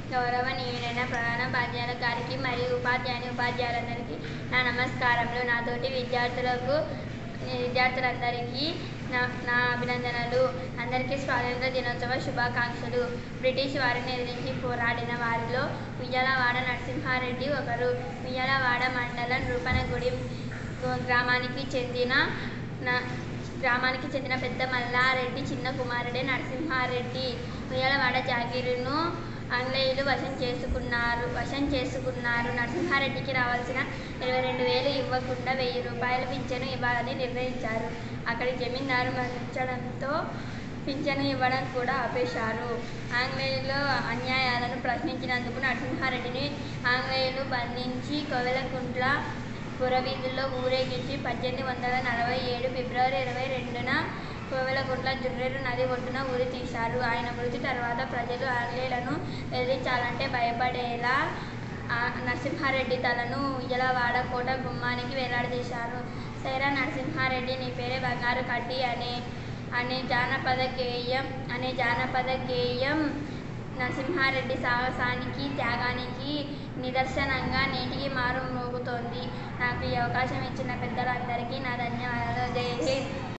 గౌరవనీయులైన ప్రధానోపాధ్యాయుల గారికి మరియు ఉపాధ్యాయుని ఉపాధ్యాయులందరికీ నా నమస్కారములు నాతోటి విద్యార్థులకు విద్యార్థులందరికీ నా నా అభినందనలు అందరికీ స్వాతంత్ర దినోత్సవ శుభాకాంక్షలు బ్రిటిష్ వారిని ఎదిరించి పోరాడిన వారిలో ఉయ్యాలవాడ నరసింహారెడ్డి ఒకరు ఉయ్యాలవాడ మండలం రూపనగుడి గ్రామానికి చెందిన నా గ్రామానికి చెందిన పెద్ద మల్లారెడ్డి చిన్న కుమారుడే నరసింహారెడ్డి ఉయ్యాలవాడ జాగీరును ఆంగ్లేయులు వశం చేసుకున్నారు వశం చేసుకున్నారు నరసింహారెడ్డికి రావాల్సిన ఇరవై రెండు వేలు ఇవ్వకుండా వెయ్యి రూపాయల పింఛను ఇవ్వాలని నిర్ణయించారు అక్కడి జమీందారు మరణించడంతో పింఛను ఇవ్వడం కూడా ఆపేశారు ఆంగ్లేయులు అన్యాయాలను ప్రశ్నించినందుకు నరసింహారెడ్డిని ఆంగ్లేయులు బంధించి కోవెలకుంట్ల పురవీధుల్లో ఊరేగించి పద్దెనిమిది వందల నలభై ఏడు ఫిబ్రవరి ఇరవై రెండున కోవెలకుంట్ల జుర్రేరు నది ఒడ్డున ఉరి తీశారు ఆయన మృతి తర్వాత ప్రజలు ఆంగ్లేయులను ఎదిరించాలంటే భయపడేలా ఆ నరసింహారెడ్డి తలను ఉయ్యలవాడ కోట గుమ్మానికి వేలాడదీశారు సైరా నరసింహారెడ్డి నీ పేరే బంగారు కడ్డి అనే అనే జానపద గేయం అనే జానపద గేయం నరసింహారెడ్డి సాహసానికి త్యాగానికి నిదర్శనంగా నేటికి మారు మోగుతోంది నాకు ఈ అవకాశం ఇచ్చిన పెద్దలందరికీ నా ధన్యవాదాలు జై హింద్